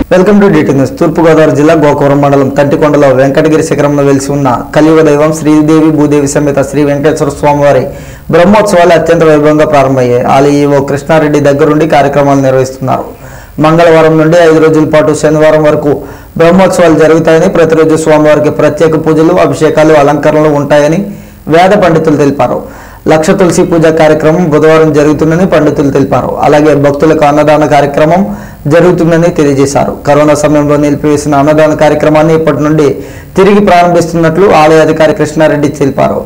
welcome to DT news తూర్పుగోదావరి జిల్లా గోకవరం మండలం కంటికొండలో వెంకటగిరి శిఖరంలో వెలిసి ఉన్న కలియుగ దైవం శ్రీదేవి భూదేవి సమేత శ్రీ వెంకటేశ్వర స్వామివారి బ్రహ్మోత్సవాలు అత్యంత వైభవంగా ప్రారంభమయ్యాయి ఆలయ ఈవో కృష్ణారెడ్డి దగ్గరుండి కార్యక్రమాలు నిర్వహిస్తున్నారు మంగళవారం నుండి ఐదు రోజుల పాటు శనివారం వరకు బ్రహ్మోత్సవాలు జరుగుతాయని ప్రతిరోజు స్వామివారికి ప్రత్యేక పూజలు అభిషేకాలు అలంకరణలు ఉంటాయని వేద పండితులు తెలిపారు లక్ష తులసి పూజ కార్యక్రమం బుధవారం జరుగుతుందని పండితులు తెలిపారు అలాగే భక్తులకు అన్నదాన కార్యక్రమం జరుగుతుందని తెలియజేశారు కరోనా సమయంలో నిలిపివేసిన అన్నదాన కార్యక్రమాన్ని ఇప్పటి నుండి తిరిగి ప్రారంభిస్తున్నట్లు ఆలయ అధికారి కృష్ణారెడ్డి తెలిపారు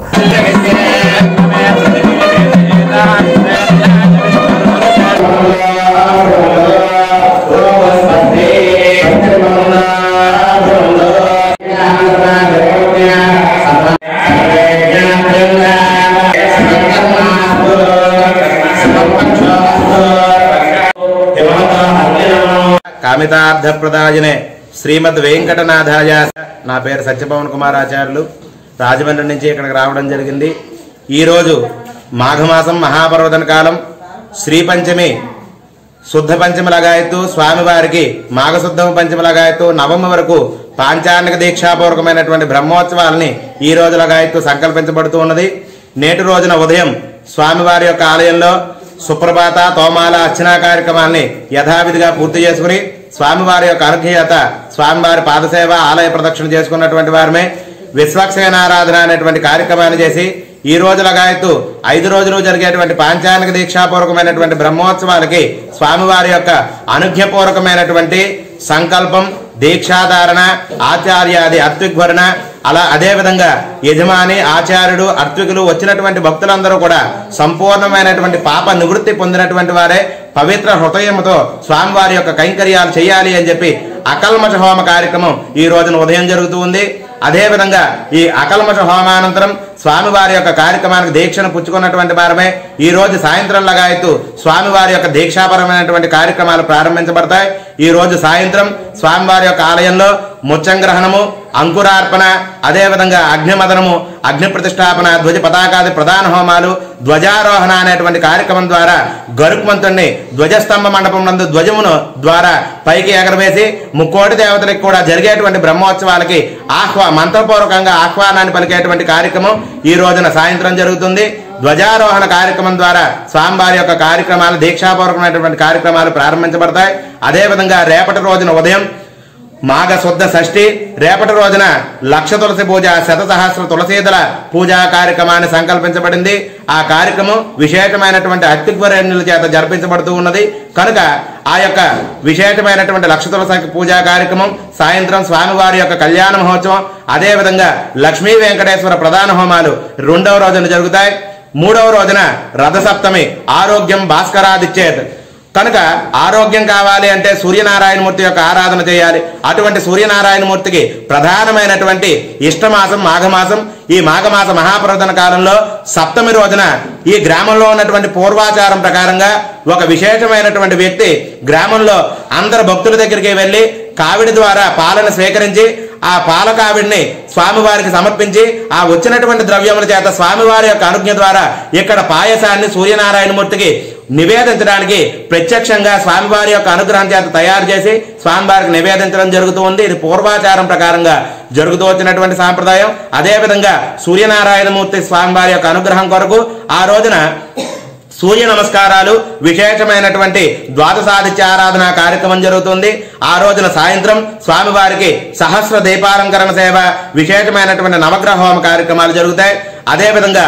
కామితార్థప్రదాయనే శ్రీమద్ వెంకటనాథాయ నా పేరు సత్యపవన్ కుమార్ ఆచార్యులు రాజమండ్రి నుంచి ఇక్కడికి రావడం జరిగింది ఈరోజు మాఘమాసం మహాపర్వదన కాలం శ్రీ పంచమి శుద్ధ పంచమి లగాయత్తు స్వామివారికి మాఘశుద్ధమ పంచమి లగాయత్తు నవమి వరకు పాంచాన్నిక దీక్షాపూర్వకమైనటువంటి బ్రహ్మోత్సవాలని ఈ రోజు లగాయత్తు సంకల్పించబడుతూ ఉన్నది నేటి రోజున ఉదయం స్వామివారి యొక్క ఆలయంలో సుప్రభాత తోమాల అర్చనా కార్యక్రమాన్ని యథావిధిగా పూర్తి చేసుకుని స్వామివారి యొక్క అనుగ్రహీత స్వామివారి పాదసేవ ఆలయ ప్రదక్షిణ చేసుకున్నటువంటి వారమే విశ్వక్సేనారాధన అనేటువంటి కార్యక్రమాన్ని చేసి ఈ రోజు లగాయత్తు ఐదు రోజులు జరిగేటువంటి పాంచానిక దీక్షాపూర్వకమైనటువంటి బ్రహ్మోత్సవాలకి స్వామివారి యొక్క అనుజ్ఞపూర్వకమైనటువంటి సంకల్పం దీక్షాధారణ ఆచార్యాది అత్విగ్వరణ అలా అదే విధంగా యజమాని ఆచార్యుడు అర్త్వికులు వచ్చినటువంటి భక్తులందరూ కూడా సంపూర్ణమైనటువంటి పాప నివృత్తి పొందినటువంటి వారే పవిత్ర హృదయంతో స్వామివారి యొక్క కైంకర్యాలు చేయాలి అని చెప్పి అకల్మష హోమ కార్యక్రమం ఈ రోజున ఉదయం జరుగుతూ ఉంది అదే విధంగా ఈ అకల్మష హోమానంతరం స్వామివారి యొక్క కార్యక్రమానికి దీక్షను పుచ్చుకున్నటువంటి వారమే ఈ రోజు సాయంత్రం లగాయత్తు స్వామివారి యొక్క దీక్షాపరమైనటువంటి కార్యక్రమాలు ప్రారంభించబడతాయి ఈ రోజు సాయంత్రం స్వామివారి యొక్క ఆలయంలో ముచ్చంగ్రహణము అంకురార్పణ అదేవిధంగా అగ్నిమదనము అగ్ని ప్రతిష్టాపన ధ్వజ పతాకాది ప్రధాన హోమాలు ధ్వజారోహణ అనేటువంటి కార్యక్రమం ద్వారా గరుక్మంతుణ్ణి ధ్వజస్తంభ మండపం నందు ధ్వజమును ద్వారా పైకి ఎగరవేసి ముక్కోటి దేవతలకు కూడా జరిగేటువంటి బ్రహ్మోత్సవాలకి ఆహ్వా మంత్రపూర్వకంగా ఆహ్వానాన్ని పలికేటువంటి కార్యక్రమం ఈ రోజున సాయంత్రం జరుగుతుంది ధ్వజారోహణ కార్యక్రమం ద్వారా స్వామివారి యొక్క కార్యక్రమాలు దీక్షాపూర్వకమైనటువంటి కార్యక్రమాలు ప్రారంభించబడతాయి అదేవిధంగా రేపటి రోజున ఉదయం మాఘ శుద్ధ షష్ఠి రేపటి రోజున లక్ష తులసి పూజ శత సహస్ర తులసీదల పూజా కార్యక్రమాన్ని సంకల్పించబడింది ఆ కార్యక్రమం విశేషమైనటువంటి అత్యుగ్వరణ్యుల చేత జరిపించబడుతూ ఉన్నది కనుక ఆ యొక్క విశేషమైనటువంటి లక్ష తులసి పూజా కార్యక్రమం సాయంత్రం స్వామివారి యొక్క కళ్యాణ మహోత్సవం అదేవిధంగా లక్ష్మీ వెంకటేశ్వర ప్రధాన హోమాలు రెండవ రోజున జరుగుతాయి మూడవ రోజున రథసప్తమి ఆరోగ్యం భాస్కరాదిచ్చేత్ కనుక ఆరోగ్యం కావాలి అంటే సూర్యనారాయణమూర్తి యొక్క ఆరాధన చేయాలి అటువంటి సూర్యనారాయణమూర్తికి ప్రధానమైనటువంటి ఇష్టమాసం మాఘమాసం ఈ మాఘమాస మహాప్రవదన కాలంలో సప్తమి రోజున ఈ గ్రామంలో ఉన్నటువంటి పూర్వాచారం ప్రకారంగా ఒక విశేషమైనటువంటి వ్యక్తి గ్రామంలో అందరు భక్తుల దగ్గరికి వెళ్ళి కావిడి ద్వారా పాలన స్వీకరించి ఆ పాల కావిడిని స్వామివారికి సమర్పించి ఆ వచ్చినటువంటి ద్రవ్యముల చేత స్వామివారి యొక్క అనుజ్ఞ ద్వారా ఇక్కడ పాయసాన్ని సూర్యనారాయణమూర్తికి నివేదించడానికి ప్రత్యక్షంగా స్వామివారి యొక్క అనుగ్రహం చేత తయారు చేసి స్వామివారికి నివేదించడం జరుగుతూ ఉంది ఇది పూర్వాచారం ప్రకారంగా జరుగుతూ వచ్చినటువంటి సాంప్రదాయం అదే విధంగా సూర్యనారాయణమూర్తి స్వామివారి యొక్క అనుగ్రహం కొరకు ఆ రోజున సూర్య నమస్కారాలు విశేషమైనటువంటి ద్వాదశాదిత్య ఆరాధన కార్యక్రమం జరుగుతుంది ఆ రోజున సాయంత్రం స్వామివారికి సహస్ర దీపాలంకరణ సేవ విశేషమైనటువంటి నవగ్రహ హోమ కార్యక్రమాలు జరుగుతాయి అదేవిధంగా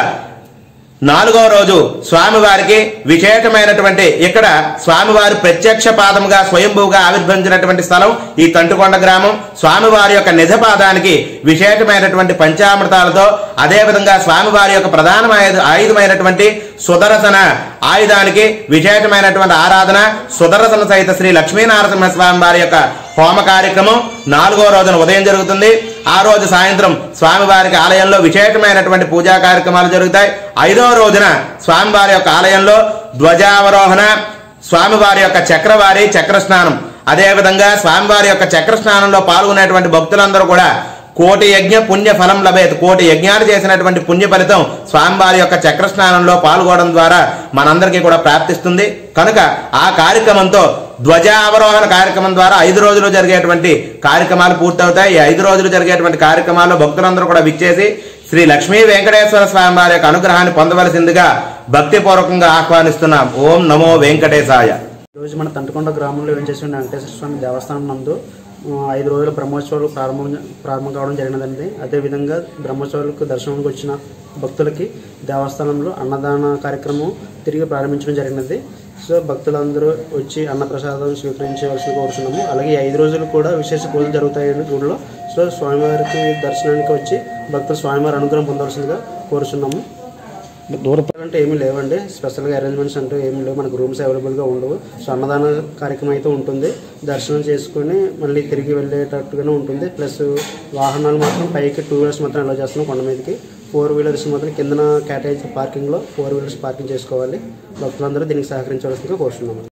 నాలుగో రోజు స్వామివారికి విశేషమైనటువంటి ఇక్కడ స్వామివారి ప్రత్యక్ష పాదముగా స్వయంభూగా ఆవిర్భవించినటువంటి స్థలం ఈ తంటుకొండ గ్రామం స్వామివారి యొక్క నిజ పాదానికి విశేషమైనటువంటి పంచామృతాలతో అదేవిధంగా స్వామివారి యొక్క ప్రధానమైన ఆయుధమైనటువంటి సుదర్శన ఆయుధానికి విశేషమైనటువంటి ఆరాధన సుదర్శన సహిత శ్రీ లక్ష్మీనారసింహ స్వామి వారి యొక్క హోమ కార్యక్రమం నాలుగో రోజున ఉదయం జరుగుతుంది ఆ రోజు సాయంత్రం స్వామివారికి ఆలయంలో విశేషమైనటువంటి పూజా కార్యక్రమాలు జరుగుతాయి ఐదో రోజున స్వామివారి యొక్క ఆలయంలో ధ్వజావరోహణ స్వామివారి యొక్క చక్రవారి చక్ర స్నానం అదేవిధంగా స్వామివారి యొక్క చక్ర స్నానంలో పాల్గొనేటువంటి భక్తులందరూ కూడా కోటి యజ్ఞ పుణ్య ఫలం లభేత్ కోటి యజ్ఞాలు చేసినటువంటి పుణ్య ఫలితం స్వామివారి యొక్క చక్ర స్నానంలో పాల్గొనడం ద్వారా మనందరికీ కూడా ప్రాప్తిస్తుంది కనుక ఆ కార్యక్రమంతో ధ్వజావరోహణ కార్యక్రమం ద్వారా ఐదు రోజులు జరిగేటువంటి కార్యక్రమాలు పూర్తవుతాయి ఈ ఐదు రోజులు జరిగేటువంటి కార్యక్రమాల్లో భక్తులందరూ కూడా విచ్చేసి శ్రీ లక్ష్మీ వెంకటేశ్వర స్వామి వారి యొక్క అనుగ్రహాన్ని పొందవలసిందిగా భక్తిపూర్వకంగా ఆహ్వానిస్తున్నాం ఓం నమో వెంకటేశాయ ఈరోజు మన తంటకొండ గ్రామంలో వేంచేసి ఉన్న వెంకటేశ్వర స్వామి దేవస్థానం నందు ఆ, ఐదు రోజుల బ్రహ్మోత్సవాలు ప్రారంభం ప్రారంభం కావడం జరిగినదండి అదేవిధంగా బ్రహ్మోత్సవాలకు దర్శనానికి వచ్చిన భక్తులకి దేవస్థానంలో అన్నదాన కార్యక్రమం తిరిగి ప్రారంభించడం జరిగినది సో భక్తులందరూ వచ్చి అన్నప్రసాదం స్వీకరించవలసి కోరుతున్నాము అలాగే ఈ ఐదు రోజులు కూడా విశేష పూజలు జరుగుతాయండి గుడిలో సో స్వామివారికి దర్శనానికి వచ్చి భక్తులు స్వామివారి అనుగ్రహం పొందవలసిందిగా కోరుచున్నాము దూర అంటే ఏమీ లేవండి స్పెషల్గా అరేంజ్మెంట్స్ అంటూ ఏమీ లేవు మనకు రూమ్స్ అవైలబుల్గా ఉండవు సో అన్నదాన కార్యక్రమం అయితే ఉంటుంది దర్శనం చేసుకుని మళ్ళీ తిరిగి వెళ్ళేటట్టుగానే ఉంటుంది ప్లస్ వాహనాలు మాత్రం పైకి టూ వీలర్స్ మాత్రం అలా చేస్తున్నాం కొండ మీదకి ఫోర్ వీలర్స్ మాత్రం కిందన కేటాయించిన పార్కింగ్లో ఫోర్ వీలర్స్ పార్కింగ్ చేసుకోవాలి భక్తులందరూ దీనికి సహకరించవలసిందిగా కోరుతున్నాము